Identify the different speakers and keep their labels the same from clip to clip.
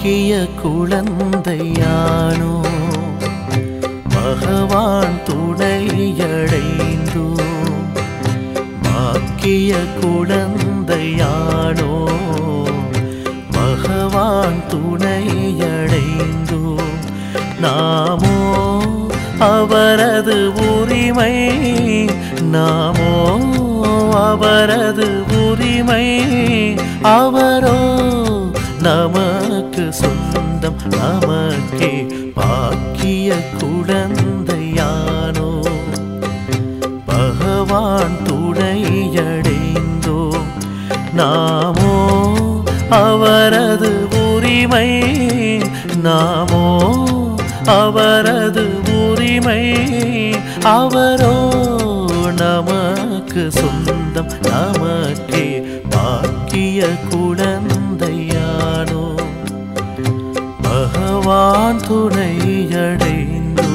Speaker 1: பாக்கிய குழந்தையானோ பகவான் துணையடைந்தோ பாக்கிய குழந்தையானோ பகவான் துணையடைந்தோ நாமோ அவரது உரிமை நாமோ அவரது உரிமை அவரோ நமக்கு சொந்தம் நமக்கே பாக்கிய குழந்தையானோ பகவான் துணையடைந்தோ நாமோ அவரது உரிமை நாமோ அவரது உரிமை அவரோ நமக்கு சொந்தம் நமக்கே பாக்கிய குழந்தையானோ பகவான் துணையடைந்தோ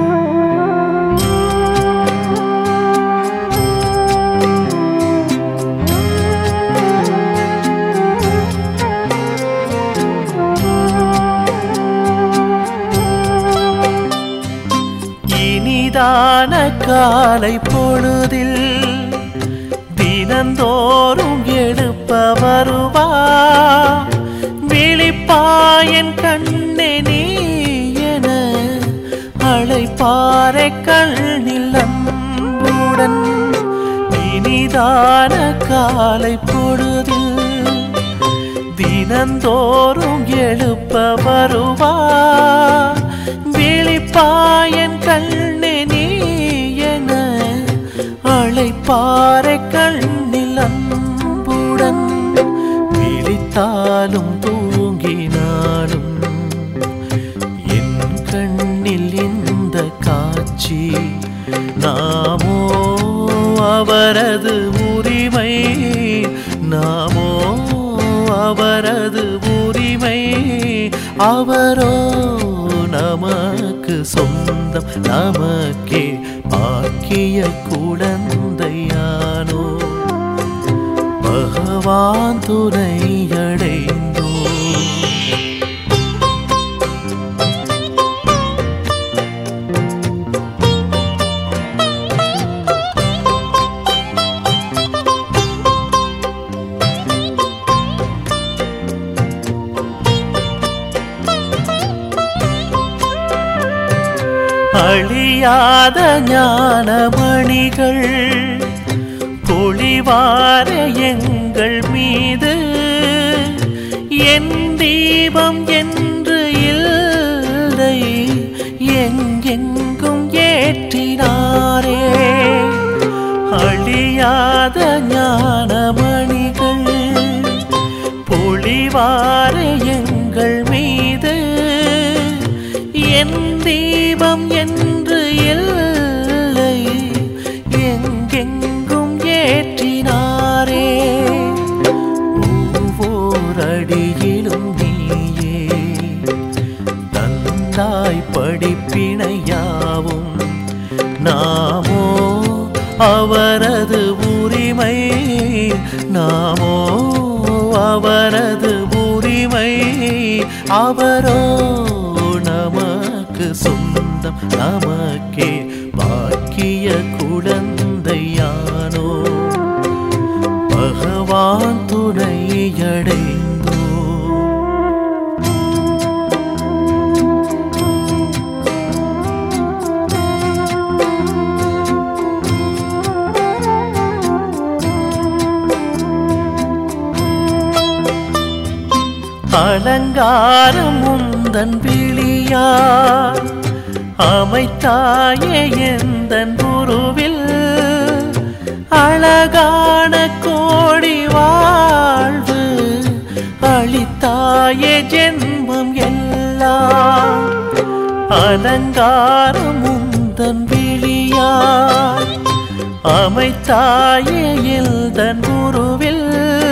Speaker 1: இனிதான காலை பொழுதில் தினந்தோறும் எழுப்ப வருவா விழிப்பாயன் கண்ணே நீ என அழைப்பாறை கண்ணில் அன்புடன் இனிதான காலை பொழுதில் தினந்தோறும் எழுப்ப வருவா விழிப்பாயன் கண்ணே நீ என அழைப்பாறை கண்ணில் அன்புடன் விழித்தாலும் தூங்கினாலும் என் கண்ணில் இந்த காட்சி நாமோ அவரது உரிமை நாமோ அவரது உரிமை அவரோ நமக்கு சொந்தம் நமக்கே பாக்கிய குழந்தையானோ பகவான் துணையடைந்தோ அழியாத ஞானமணிகள் பொழிவார எங்கள் மீது என் தீபம் என்று இல்லை எங்கெங்கும் ஏற்றினாரே அழியாத ஞானமணிகள் பொழிவார எங்கள் மீது என் தீபம் என்று இல்லை எங்கெங்கும் ஏற்றினாரே ஒவ்வொரு அடியிலும் நீயே தந்தாய் படிப்பினையாவும் நாமோ அவரது உரிமை நாமோ அவரது உரிமை அவரோ நமக்கு சொந்தம் நமக்கே பாக்கிய குழந்தையானோ பகவான் துணையடைந்தோ அலங்காரம் உந்தன் விழியார் அமைத்தாயே எந்தன் குருவில் அழகான கோடி வாழ்வு அளித்தாயே ஜென்மம் எல்லாம் அலங்காரம் உந்தன் விழியார் அமைத்தாயே எந்தன் குருவில்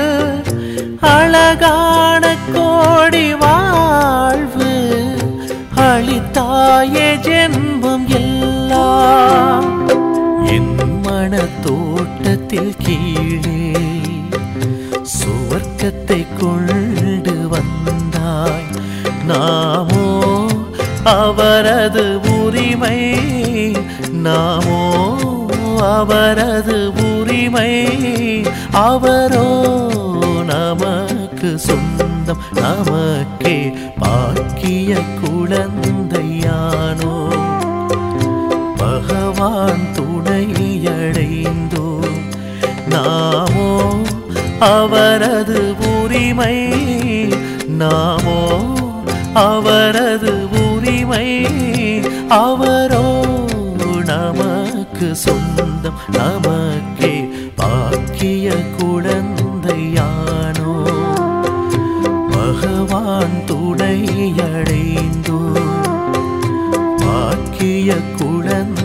Speaker 1: அழகான கோடி வாழ்வு அளித்தாயே ஜென்மம் எல்லாம் என் மன தோட்டத்தில் கீழே சுவர்க்கத்தை கொண்டு வந்தாய் அவரது உரிமை நாமோ அவரது உரிமை அவரோ நமக்கு சொந்தம் நமக்கே பாக்கிய குழந்தையானோ பகவான் துணையடைந்தோ நாமோ அவரது உரிமை நாமோ அவரது உரிமை அவரோ நமக்கு சொந்தம் நமக்கே பாக்கிய குழந்தையானோ பகவான் துணையடைந்தோ பாக்கிய குழந்தை